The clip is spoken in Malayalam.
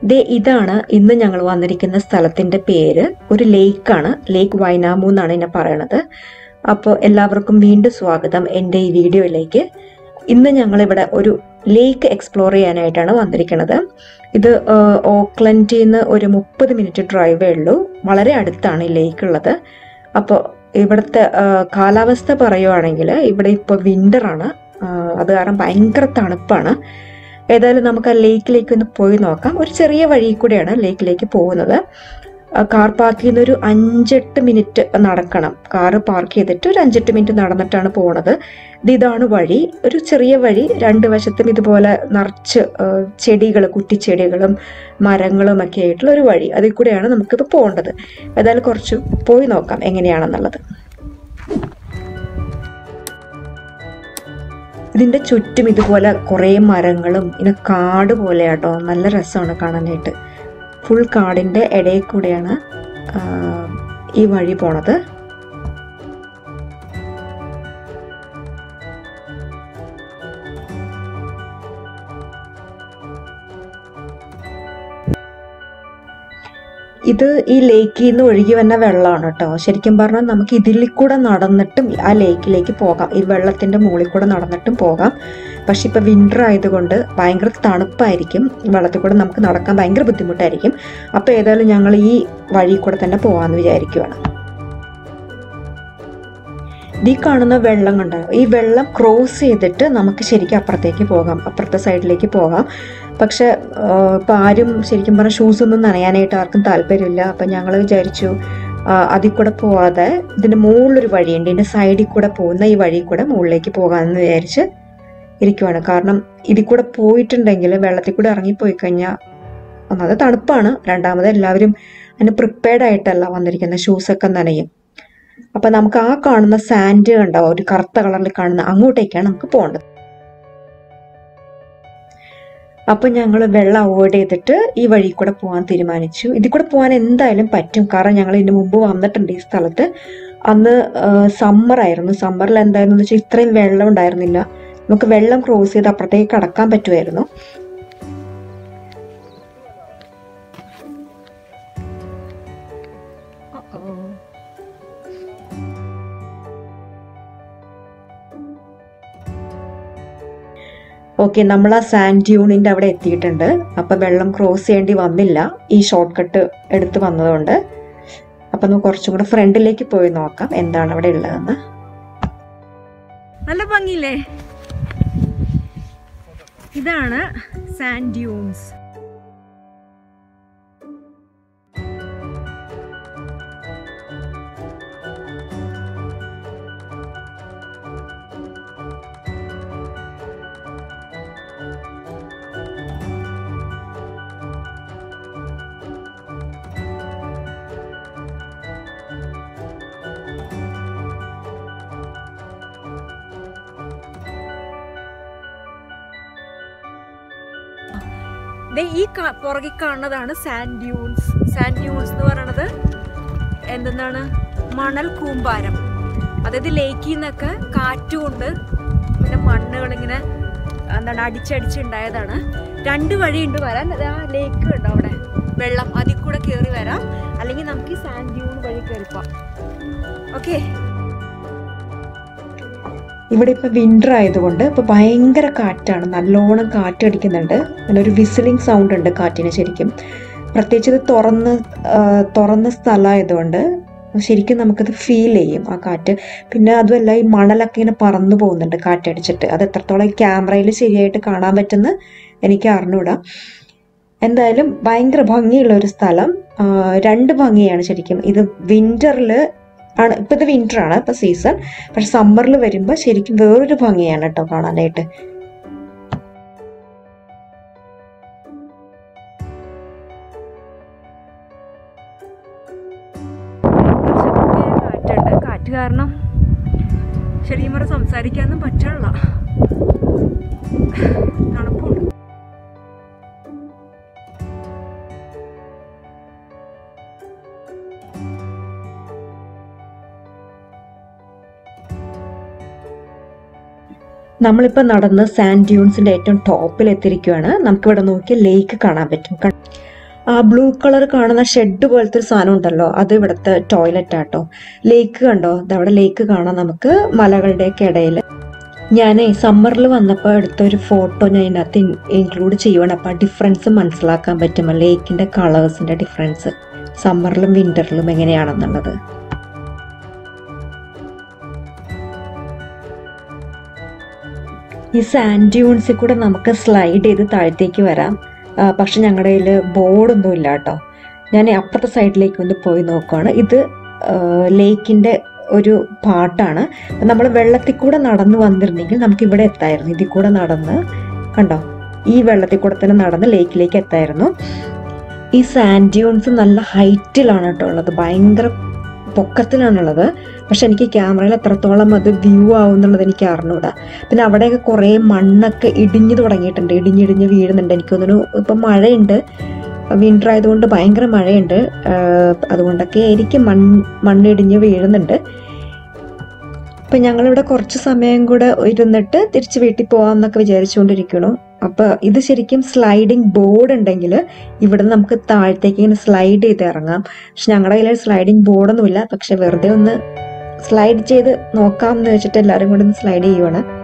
ദേ ഇതാണ് ഇന്ന് ഞങ്ങൾ വന്നിരിക്കുന്ന സ്ഥലത്തിന്റെ പേര് ഒരു ലേക്കാണ് ലേക്ക് വൈനാമു എന്നാണ് എന്നെ പറയണത് അപ്പോൾ എല്ലാവർക്കും വീണ്ടും സ്വാഗതം എൻ്റെ ഈ വീഡിയോയിലേക്ക് ഇന്ന് ഞങ്ങളിവിടെ ഒരു ലേക്ക് എക്സ്പ്ലോർ ചെയ്യാനായിട്ടാണ് വന്നിരിക്കുന്നത് ഇത് ആഹ്, ഓക്ലൻഡിൽ നിന്ന് ഒരു മുപ്പത് മിനിറ്റ് ഡ്രൈവേ ഉള്ളൂ വളരെ അടുത്താണ് ഈ ലേക്ക് ഉള്ളത് അപ്പോൾ ഇവിടുത്തെ ആഹ്, കാലാവസ്ഥ പറയുവാണെങ്കിൽ ഇവിടെ ഇപ്പോൾ വിൻ്ററാണ് അത് കാരണം ഭയങ്കര തണുപ്പാണ് ഏതായാലും നമുക്ക് ആ ലേക്കിലേക്ക് ഒന്ന് പോയി നോക്കാം ഒരു ചെറിയ വഴി കൂടെയാണ് ലേക്കിലേക്ക് പോകുന്നത് ആ, കാർ പാർക്ക് ചെയ്യുന്ന ഒരു അഞ്ചെട്ട് മിനിറ്റ് നടക്കണം കാറ് പാർക്ക് ചെയ്തിട്ട് ഒരു അഞ്ചെട്ട് മിനിറ്റ് നടന്നിട്ടാണ് പോണത് ഇത് ഇതാണ് വഴി ഒരു ചെറിയ വഴി രണ്ട് വശത്തും ഇതുപോലെ നിറച്ച് ചെടികൾ കുറ്റിച്ചെടികളും മരങ്ങളും ഒക്കെ ആയിട്ടുള്ള ഒരു വഴി അതിൽ കൂടെയാണ് നമുക്കിപ്പോൾ പോകേണ്ടത് ഏതായാലും കുറച്ച് പോയി നോക്കാം എങ്ങനെയാണെന്നുള്ളത് ഇതിന്റെ ചുറ്റും ഇതുപോലെ കുറേ മരങ്ങളും ഇങ്ങനെ കാട് പോലെയാട്ടോ നല്ല രസമാണ് കാണാനായിട്ട് ഫുൾ കാടിന്റെ ഇടയിൽ കൂടെയാണ് ആ, ഈ വഴി പോണത് ഇത് ഈ ലേക്കിൽ നിന്ന് ഒഴുകി വന്ന വെള്ളമാണ് കേട്ടോ ശരിക്കും പറഞ്ഞാൽ നമുക്ക് ഇതിൽ കൂടെ നടന്നിട്ടും ആ ലേക്കിലേക്ക് പോകാം ഈ വെള്ളത്തിന്റെ മുകളിൽ കൂടെ നടന്നിട്ടും പോകാം പക്ഷെ ഇപ്പൊ വിന്റർ ആയതുകൊണ്ട് ഭയങ്കര തണുപ്പായിരിക്കും വെള്ളത്തിൽ കൂടെ നമുക്ക് നടക്കാൻ ഭയങ്കര ബുദ്ധിമുട്ടായിരിക്കും അപ്പൊ ഏതായാലും ഞങ്ങൾ ഈ വഴി കൂടെ തന്നെ പോകാമെന്ന് വിചാരിക്കുവാണ് ഈ കാണുന്ന വെള്ളം കണ്ടോ ഈ വെള്ളം ക്രോസ് ചെയ്തിട്ട് നമുക്ക് ശരിക്കും അപ്പുറത്തേക്ക് പോകാം അപ്പുറത്തെ സൈഡിലേക്ക് പോകാം പക്ഷെ ഇപ്പം ആരും ശരിക്കും പറഞ്ഞാൽ ഷൂസ് ഒന്നും നനയാനായിട്ട് ആർക്കും താല്പര്യമില്ല അപ്പം ഞങ്ങൾ വിചാരിച്ചു ആ, അതിൽ കൂടെ പോവാതെ ഇതിൻ്റെ മുകളിലൊരു വഴിയുണ്ട് ഇതിൻ്റെ സൈഡിൽ കൂടെ പോകുന്ന ഈ വഴി കൂടെ മുകളിലേക്ക് പോകാമെന്ന് വിചാരിച്ച് ഇരിക്കുവാണ് കാരണം ഇതിൽ കൂടെ പോയിട്ടുണ്ടെങ്കിൽ വെള്ളത്തിൽ കൂടെ ഇറങ്ങിപ്പോയി കഴിഞ്ഞാൽ ഒന്നാമത് തണുപ്പാണ് രണ്ടാമത് എല്ലാവരും അതിന് പ്രിപ്പയർഡ് ആയിട്ടല്ല വന്നിരിക്കുന്നത് ഷൂസൊക്കെ നനയും അപ്പൊ നമുക്ക് ആ കാണുന്ന സാൻഡ് കണ്ടോ ഒരു കറുത്ത കളറിൽ കാണുന്ന അങ്ങോട്ടേക്കാണ് നമുക്ക് പോകേണ്ടത് അപ്പൊ ഞങ്ങൾ വെള്ളം അവോയ്ഡ് ചെയ്തിട്ട് ഈ വഴി കൂടെ പോകാൻ തീരുമാനിച്ചു ഇതിൽ കൂടെ പോകാൻ എന്തായാലും പറ്റും കാരണം ഞങ്ങൾ ഇതിന് മുമ്പ് വന്നിട്ടുണ്ട് ഈ സ്ഥലത്ത് അന്ന് സമ്മർ ആയിരുന്നു സമ്മറിൽ എന്തായിരുന്നു വെച്ചാൽ ഇത്രയും വെള്ളം ഉണ്ടായിരുന്നില്ല നമുക്ക് വെള്ളം ക്രോസ് ചെയ്ത് അപ്പുറത്തേക്ക് കടക്കാൻ പറ്റുമായിരുന്നു ഓക്കെ നമ്മൾ ആ സാൻഡ് ഡ്യൂണിന്റെ അവിടെ എത്തിയിട്ടുണ്ട് അപ്പൊ വെള്ളം ക്രോസ് ചെയ്യേണ്ടി വന്നില്ല ഈ ഷോർട്ട് കട്ട് എടുത്ത് വന്നതുകൊണ്ട് അപ്പൊ നമുക്ക് കുറച്ചും കൂടെ ഫ്രണ്ടിലേക്ക് പോയി നോക്കാം എന്താണ് അവിടെ ഉള്ളതെന്ന് നല്ല ഭംഗിയില്ലേ ഇതാണ് സാൻഡ് ഡ്യൂൺസ് ദേ ഈ കാ- പുറകിൽ കാണുന്നതാണ് സാൻഡ് ഡ്യൂൺസ് സാൻഡ് ഡ്യൂൺസ് എന്ന് പറയണത് എന്തെന്നാണ് മണൽ കൂമ്പാരം അതായത് ലേക്കിൽ നിന്നൊക്കെ കാറ്റുകൊണ്ട് പിന്നെ മണ്ണുകൾ ഇങ്ങനെ എന്താണ് അടിച്ചടിച്ചുണ്ടായതാണ് രണ്ട് വഴിയുണ്ട് വരാൻ അത് ആ ലേക്ക് ഉണ്ട് അവിടെ വെള്ളം അതിൽ കൂടെ കയറി വരാം അല്ലെങ്കിൽ നമുക്ക് ഈ സാൻഡ് ഡ്യൂൺ വഴി കയറിപ്പോവാം ഓക്കെ ഇവിടെ ഇപ്പൊ വിന്റർ ആയതുകൊണ്ട് ഇപ്പൊ ഭയങ്കര കാറ്റാണ് നല്ലോണം കാറ്റടിക്കുന്നുണ്ട് അങ്ങനെ ഒരു വിസിലിംഗ് സൗണ്ട് ഉണ്ട് കാറ്റിന് ശരിക്കും പ്രത്യേകിച്ച് ഇത് തുറന്ന് ആ, തുറന്ന സ്ഥലമായതുകൊണ്ട് ശരിക്കും നമുക്കത് ഫീൽ ചെയ്യും ആ കാറ്റ് പിന്നെ അതുമല്ല ഈ മണലൊക്കെ ഇങ്ങനെ പറന്നു പോകുന്നുണ്ട് കാറ്റടിച്ചിട്ട് അത് എത്രത്തോളം ഈ ക്യാമറയിൽ ശരിയായിട്ട് കാണാൻ പറ്റുന്ന എനിക്ക് അറിഞ്ഞൂടാ എന്തായാലും ഭയങ്കര ഭംഗിയുള്ള ഒരു സ്ഥലം ആ, രണ്ട് ഭംഗിയാണ് ശരിക്കും ഇത് വിന്ററിൽ ആണ് ഇപ്പൊ ഇത് വിന്റർ ആണ് ഇപ്പൊ സീസൺ പക്ഷെ സമ്മറിൽ വരുമ്പോൾ ശരിക്കും വേറൊരു ഭംഗിയാണ് കേട്ടോ കാണാനായിട്ട് കാറ്റുണ്ട് കാറ്റ് കാരണം ശരിക്കും പറഞ്ഞാൽ സംസാരിക്കാനൊന്നും പറ്റണില്ല തണുപ്പുണ്ട് നമ്മളിപ്പോൾ നടന്ന് സാൻഡ് ഡ്യൂൺസിന്റെ ഏറ്റവും ടോപ്പിൽ എത്തിയിരിക്കുകയാണ് നമുക്കിവിടെ നോക്കി ലേക്ക് കാണാൻ പറ്റും ക- ആ ബ്ലൂ കളർ കാണുന്ന ഷെഡ് പോലത്തെ ഒരു സാധനം ഉണ്ടല്ലോ അത് ഇവിടുത്തെ ടോയ്ലറ്റ് ആട്ടോ ലേക്ക് കണ്ടോ അവിടെ ലേക്ക് കാണാം നമുക്ക് മലകളുടെയൊക്കെ ഇടയിൽ ഞാനേ സമ്മറിൽ വന്നപ്പോൾ എടുത്ത ഒരു ഫോട്ടോ ഞാൻ ഇതിനകത്ത് ഇൻക്ലൂഡ് ചെയ്യുവാണ് അപ്പോൾ ആ ഡിഫറൻസ് മനസ്സിലാക്കാൻ പറ്റും ലേക്കിൻ്റെ കളേഴ്സിൻ്റെ ഡിഫറൻസ് സമ്മറിലും വിൻ്ററിലും എങ്ങനെയാണെന്നുള്ളത് ഈ സാൻഡ് ഡ്യൂൺസിൽ കൂടെ നമുക്ക് സ്ലൈഡ് ചെയ്ത് താഴത്തേക്ക് വരാം ആ, പക്ഷെ ഞങ്ങളുടെ കയ്യിൽ ബോർഡൊന്നും ഇല്ല കേട്ടോ ഞാൻ അപ്പുറത്തെ സൈഡിലേക്ക് ഒന്ന് പോയി നോക്കുകയാണ് ഇത് ലേക്കിൻ്റെ ഒരു പാട്ടാണ് നമ്മൾ വെള്ളത്തിൽ കൂടെ നടന്നു വന്നിരുന്നെങ്കിൽ നമുക്ക് ഇവിടെ എത്തായിരുന്നു ഇതിൽ കൂടെ നടന്ന് കണ്ടോ ഈ വെള്ളത്തിൽ കൂടെ തന്നെ നടന്ന് ലേക്കിലേക്ക് എത്തായിരുന്നു ഈ സാൻഡ് ഡ്യൂൺസ് നല്ല ഹൈറ്റിലാണ് കേട്ടോ ഉള്ളത് ഭയങ്കര പൊക്കത്തിലാണുള്ളത് പക്ഷെ എനിക്ക് ക്യാമറയിൽ എത്രത്തോളം അത് വ്യൂ ആവും എന്നുള്ളത് എനിക്ക് അറിഞ്ഞൂടാ പിന്നെ അവിടെയൊക്കെ കുറേ മണ്ണൊക്കെ ഇടിഞ്ഞു തുടങ്ങിയിട്ടുണ്ട് ഇടിഞ്ഞിടിഞ്ഞ് വീഴുന്നുണ്ട് എനിക്ക് തോന്നുന്നു ഇപ്പം മഴയുണ്ട് വിൻ്റർ ആയതുകൊണ്ട് ഭയങ്കര മഴയുണ്ട് ആഹ് അതുകൊണ്ടൊക്കെ ആയിരിക്കും മൺ മണ്ണിടിഞ്ഞ് വീഴുന്നുണ്ട് അപ്പം ഞങ്ങളിവിടെ കുറച്ച് സമയം കൂടെ ഇരുന്നിട്ട് തിരിച്ച് വീട്ടിൽ പോകാം എന്നൊക്കെ വിചാരിച്ചുകൊണ്ടിരിക്കണു അപ്പോൾ ഇത് ശരിക്കും സ്ലൈഡിങ് ബോർഡ് ഉണ്ടെങ്കിൽ ഇവിടെ നമുക്ക് താഴത്തേക്ക് ഇങ്ങനെ സ്ലൈഡ് ചെയ്ത് ഇറങ്ങാം പക്ഷെ ഞങ്ങളുടെ കയ്യിൽ സ്ലൈഡിങ് ബോർഡൊന്നുമില്ല പക്ഷെ വെറുതെ ഒന്ന് സ്ലൈഡ് ചെയ്ത് നോക്കാം എന്ന് വെച്ചിട്ട് എല്ലാവരും കൂടി ഒന്ന് സ്ലൈഡ് ചെയ്യുവാണ്